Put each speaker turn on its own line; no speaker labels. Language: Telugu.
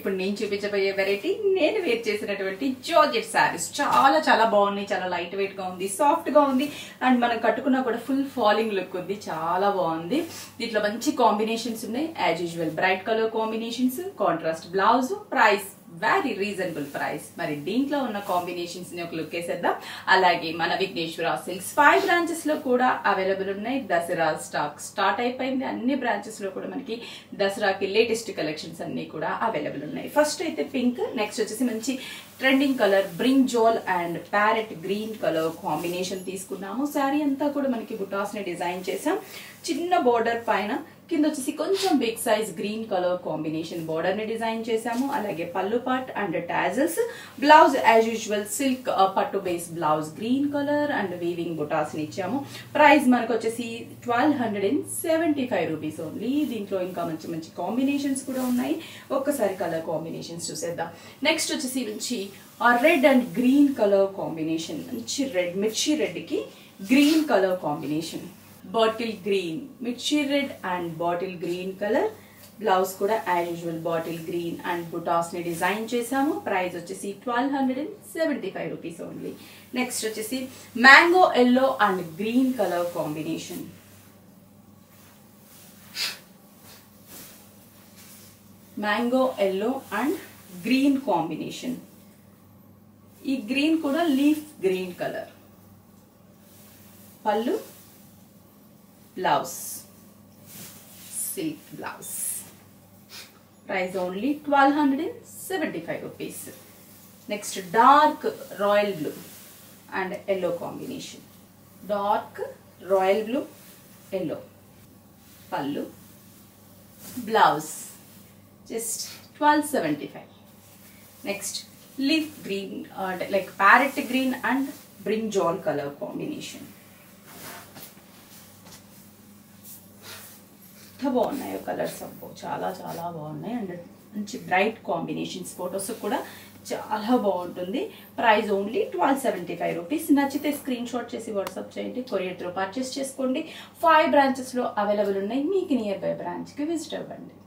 ఇప్పుడు నేను చూపించబోయే వెరైటీ నేను వేర్ చేసినటువంటి జార్జెట్ శారీస్ చాలా చాలా బాగున్నాయి చాలా లైట్ వెయిట్ గా ఉంది సాఫ్ట్ గా ఉంది అండ్ మనం కట్టుకున్నా కూడా ఫుల్ ఫాలింగ్ లుక్ ఉంది చాలా బాగుంది దీంట్లో మంచి కాంబినేషన్స్ ఉన్నాయి as usual bright colour combinations contrast blouse price very reasonable price మరి దీంట్లో ఉన్న కాంబినేషన్స్ ని ఒక లుక్ వేసేద్దాం అలాగే మన విఘ్నేశ్వర సిల్క్స్ ఫైవ్ బ్రాంచెస్ లో కూడా అవైలబుల్ ఉన్నాయి దసరా స్టాక్ స్టార్ట్ అయిపోయింది అన్ని బ్రాంచెస్ లో కూడా మనకి దసరాకి లేటెస్ట్ కలెక్షన్స్ అన్ని కూడా అవైలబుల్ ఉన్నాయి ఫస్ట్ అయితే పింక్ నెక్స్ట్ వచ్చేసి మంచి trending colour brinjal and parrot green colour combination తీసుకున్నాము శారీ అంతా కూడా మనకి బుటాస్ ని డిజైన్ చేసాం చిన్న బోర్డర్ పైన కింద వచ్చేసి కొంచెం big size green colour combination border ని డిజైన్ చేసాము అలాగే pallu pot and tassels blouse as usual silk పట్టు base blouse green colour and weaving బుటాస్ ని ఇచ్చాము ప్రైస్ మనకు వచ్చేసి twelve hundred and seventy five rupees only దీంట్లో ఇంకా మంచి మంచి కాంబినేషన్స్ కూడా ఉన్నాయి ఒక్కసారి కలర్ కాంబినేషన్స్ చూసేద్దాం నెక్స్ట్ వచ్చేసి నుంచి red and green colour combination మంచి రెడ్ మిర్చి రెడ్ కి green colour combination bottle green మిర్చి red and bottle green colour blouse కూడా as usual bottle green and బుటాస్ ని డిజైన్ చేసాము ప్రైస్ వచ్చేసి twelve hundred and seventy five rupees only next వచ్చేసి mango yellow and green colour combination mango yellow and green combination ఈ గ్రీన్ కూడా leaf green colour pallu blouse silk blouse price only twelve hundred and seventy five rupees next dark royal blue and yellow combination dark royal blue yellow pallu blouse just twelve seventy five next leaf green like parrot green and brinjal colour combination ఎంత బాగున్నాయో కలర్స్ అబ్బో చాలా చాలా బాగున్నాయి అండ్ మంచి బ్రైట్ కాంబినేషన్స్ ఫొటోస్ కూడా చాలా బాగుంటుంది price only twelve seventy five rupees నచ్చితే స్క్రీన్ షాట్ చేసి వాట్సాప్ చేయండి కొరియర్ త్రూ పర్చేస్ చేసుకోండి ఫైవ్ బ్రాంచెస్లో అవైలబుల్ ఉన్నాయి మీకు నియర్ బై బ్రాంచ్కి విజిట్ అవ్వండి